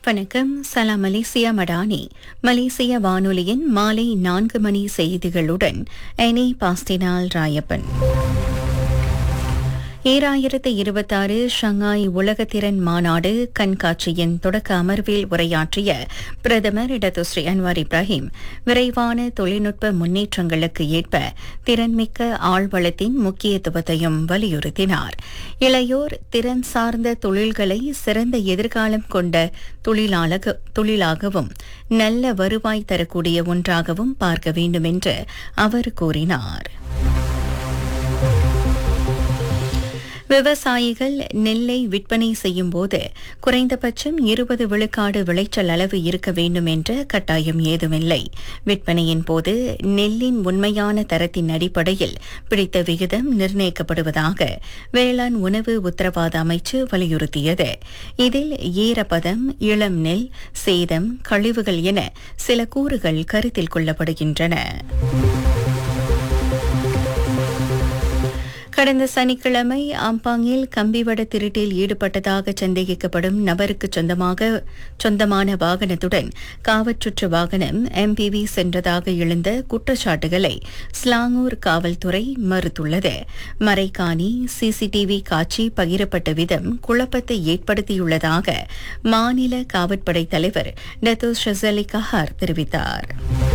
வணக்கம் சலாம் மலேசியா மடானி மலேசிய வானொலியின் மாலை நான்கு மணி செய்திகளுடன் எனி பாஸ்டினால் ராயப்பன் ஈராயிரத்து இருபத்தாறு ஷங்காய் உலகத்திறன் மாநாடு கண்காட்சியின் தொடக்க அமர்வில் உரையாற்றிய பிரதமர் இடதுஸ்ரீ அன்வார் இப்ராஹிம் விரைவான தொழில்நுட்ப முன்னேற்றங்களுக்கு ஏற்ப திறன்மிக்க ஆழ்வளத்தின் முக்கியத்துவத்தையும் வலியுறுத்தினார் இளையோர் திறன் சார்ந்த தொழில்களை சிறந்த எதிர்காலம் கொண்ட தொழிலாளக தொழிலாகவும் நல்ல வருவாய் தரக்கூடிய ஒன்றாகவும் பார்க்க வேண்டும் என்று அவர் கூறினார் விவசாயிகள் நெல்லை விற்பனை செய்யும் போது குறைந்தபட்சம் இருபது விழுக்காடு விளைச்சல் அளவு இருக்க வேண்டும் என்ற கட்டாயம் ஏதுமில்லை விற்பனையின் போது நெல்லின் உண்மையான தரத்தின் அடிப்படையில் பிடித்த விகிதம் நிர்ணயிக்கப்படுவதாக வேளாண் உணவு உத்தரவாத அமைச்சு வலியுறுத்தியது இதில் ஈரப்பதம் இளம் நெல் சேதம் கழிவுகள் என சில கூறுகள் கருத்தில் கொள்ளப்படுகின்றன கடந்த சனிக்கிழமை ஆம்பாங்கில் கம்பிவட திருட்டில் ஈடுபட்டதாக சந்தேகிக்கப்படும் நபருக்கு சொந்தமாக சொந்தமான வாகனத்துடன் காவற்றுற்ற வாகனம் எம்பிவி சென்றதாக எழுந்த குற்றச்சாட்டுகளை ஸ்லாங்கூர் காவல்துறை மறுத்துள்ளது மறைக்காணி சிசிடிவி காட்சி பகிரப்பட்ட விதம் குழப்பத்தை ஏற்படுத்தியுள்ளதாக மாநில காவற்படை தலைவர் டத்தோ ஷசலி கஹார் தெரிவித்தார்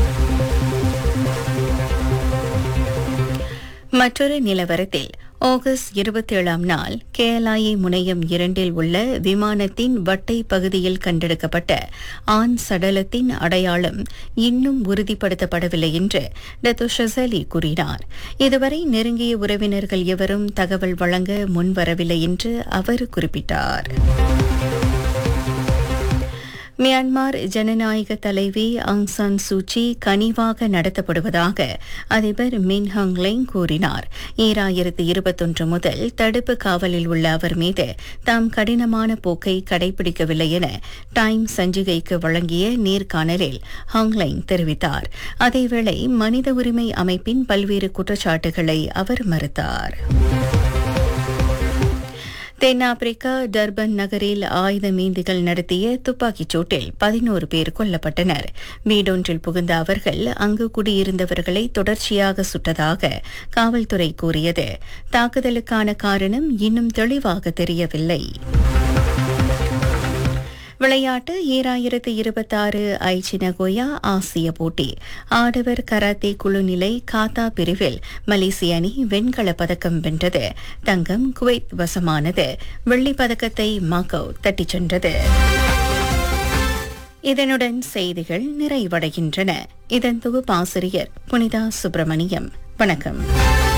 மற்றொரு நிலவரத்தில் ஆகஸ்ட் இருபத்தி ஏழாம் நாள் கேலாயி முனையம் இரண்டில் உள்ள விமானத்தின் வட்டை பகுதியில் கண்டெடுக்கப்பட்ட ஆண் சடலத்தின் அடையாளம் இன்னும் உறுதிப்படுத்தப்படவில்லை என்று டத்தோ ஷசலி கூறினார் இதுவரை நெருங்கிய உறவினர்கள் எவரும் தகவல் வழங்க முன்வரவில்லை என்று அவர் குறிப்பிட்டார் மியான்மர் ஜனநாயக தலைவி அங் சான் சூச்சி கனிவாக நடத்தப்படுவதாக அதிபர் மின் ஹங்லிங் கூறினார் ஈராயிரத்து இருபத்தொன்று முதல் தடுப்பு காவலில் உள்ள அவர் மீது தாம் கடினமான போக்கை கடைபிடிக்கவில்லை என டைம் சஞ்சிகைக்கு வழங்கிய நேர்காணலில் ஹங்லைங் தெரிவித்தார் அதேவேளை மனித உரிமை அமைப்பின் பல்வேறு குற்றச்சாட்டுகளை அவர் மறுத்தார் தென்னாப்பிரிக்கா டர்பன் நகரில் ஆயுத மீந்திகள் நடத்திய துப்பாக்கிச் சூட்டில் பதினோரு பேர் கொல்லப்பட்டனர் வீடொன்றில் புகுந்த அவர்கள் அங்கு குடியிருந்தவர்களை தொடர்ச்சியாக சுட்டதாக காவல்துறை கூறியது தாக்குதலுக்கான காரணம் இன்னும் தெளிவாக தெரியவில்லை விளையாட்டு ஈராயிரத்து இருபத்தாறு ஐச்சி நகோயா ஆசிய போட்டி ஆடவர் கராத்தே குழு நிலை காத்தா பிரிவில் மலேசிய அணி வெண்கலப் பதக்கம் வென்றது தங்கம் குவைத் வசமானது வெள்ளிப் பதக்கத்தை மாக்கோ தட்டிச் சென்றது இதனுடன் செய்திகள் நிறைவடைகின்றன இதன் தொகுப்பாசிரியர் புனிதா சுப்பிரமணியம் வணக்கம்